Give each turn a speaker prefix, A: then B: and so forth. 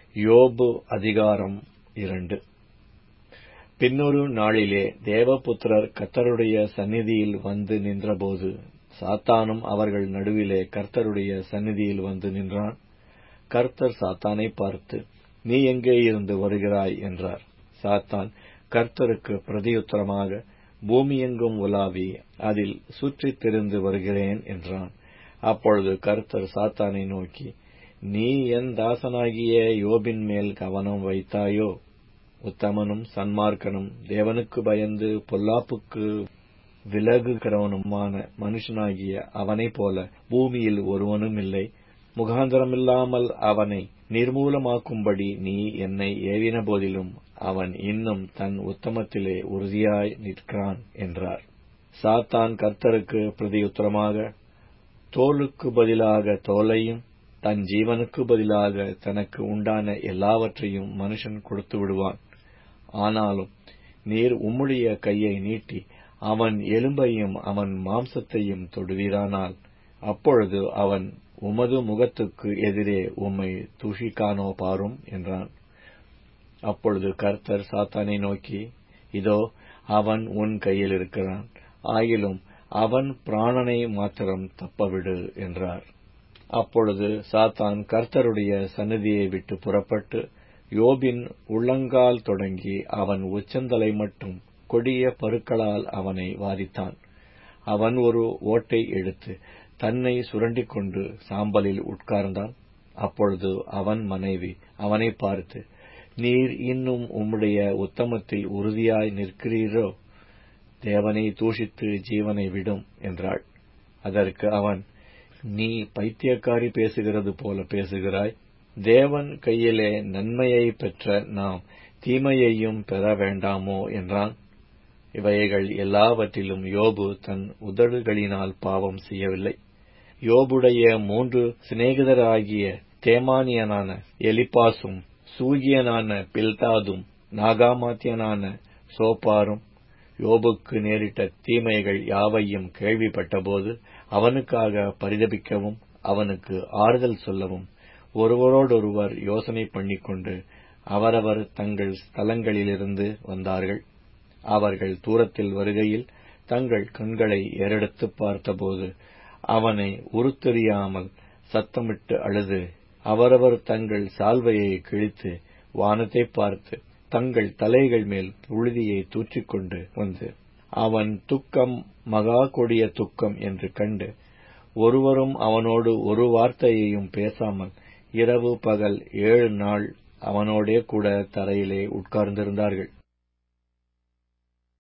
A: யோபு அதிகாரம் இரண்டு பின்னொரு நாளிலே தேவபுத்திரர் கர்த்தருடைய சந்நிதியில் வந்து நின்றபோது சாத்தானும் அவர்கள் நடுவிலே கர்த்தருடைய சந்நிதியில் வந்து நின்றான் கர்த்தர் சாத்தானை பார்த்து நீ எங்கே இருந்து வருகிறாய் என்றார் சாத்தான் கர்த்தருக்கு பிரதியுத்தரமாக பூமியெங்கும் உலாவி அதில் சுற்றித் திரிந்து வருகிறேன் என்றான் அப்பொழுது கர்த்தர் சாத்தானை நோக்கி நீ என் தாசனாகிய யோபின் மேல் கவனம் வைத்தாயோ உத்தமனும் சன்மார்க்கனும் தேவனுக்கு பயந்து பொல்லாப்புக்கு விலகுகிறவனுமான மனுஷனாகிய அவனைப் போல பூமியில் ஒருவனும் இல்லை முகாந்திரமில்லாமல் அவனை நிர்மூலமாக்கும்படி நீ என்னை ஏவின போதிலும் அவன் இன்னும் தன் உத்தமத்திலே உறுதியாய் நிற்கிறான் என்றார் சாத்தான் கர்த்தருக்கு பிரதியுத்தரமாக தோலுக்கு பதிலாக தோலையும் தன் ஜீவனுக்கு பதிலாக தனக்கு உண்டான எல்லாவற்றையும் மனுஷன் கொடுத்து விடுவான் ஆனாலும் நீர் உம்முடைய கையை நீட்டி அவன் எலும்பையும் அவன் மாம்சத்தையும் தொடுவீரானால் அப்பொழுது அவன் உமது முகத்துக்கு எதிரே உம்மை தூஷிக்கானோ பாரும் என்றான் அப்பொழுது கர்த்தர் சாத்தானை நோக்கி இதோ அவன் உன் கையில் இருக்கிறான் ஆயிலும் அவன் பிராணனை மாத்திரம் தப்பவிடு என்றார் அப்பொழுது சாத்தான் கர்த்தருடைய சந்நிதியை விட்டு புறப்பட்டு யோபின் உள்ளங்கால் தொடங்கி அவன் உச்சந்தலை மட்டும் கொடிய பருக்களால் அவனை வாதித்தான் அவன் ஒரு ஓட்டை எடுத்து தன்னை சுரண்டிக் கொண்டு சாம்பலில் உட்கார்ந்தான் அப்பொழுது அவன் மனைவி அவனை பார்த்து நீர் இன்னும் உம்முடைய உத்தமத்தில் உறுதியாய் நிற்கிறீரோ தேவனை தூஷித்து ஜீவனை விடும் என்றாள் அதற்கு அவன் நீ பைத்தியக்காரி பேசுகிறது போல பேசுகிறாய் தேவன் கையிலே நன்மையை பெற்ற நாம் தீமையையும் பெற வேண்டாமோ என்றான் இவைகள் எல்லாவற்றிலும் யோபு தன் உதடுகளினால் பாவம் செய்யவில்லை யோபுடைய மூன்று சிநேகிதராகிய தேமானியனான எலிப்பாசும் சூகியனான பில்தாதும் நாகாமாத்தியனான சோப்பாரும் யோபுக்கு நேரிட்ட தீமைகள் யாவையும் கேள்விப்பட்டபோது அவனுக்காக பரிதபிக்கவும் அவனுக்கு ஆறுதல் சொல்லவும் ஒருவரோடொருவர் யோசனை பண்ணிக்கொண்டு அவரவர் தங்கள் ஸ்தலங்களிலிருந்து வந்தார்கள் அவர்கள் தூரத்தில் வருகையில் தங்கள் கண்களை ஏறெடுத்து பார்த்தபோது அவனை உருத்தெரியாமல் சத்தமிட்டு அழுது அவரவர் தங்கள் சால்வையை கிழித்து வானத்தை பார்த்து தங்கள் தலைகள் மேல் புழுதியை தூற்றிக்கொண்டு வந்து அவன் துக்கம் மகா கொடிய துக்கம் என்று கண்டு ஒருவரும் அவனோடு ஒரு வார்த்தையையும் பேசாமல் இரவு பகல் ஏழு நாள் அவனோடே கூட தரையிலே உட்கார்ந்திருந்தார்கள்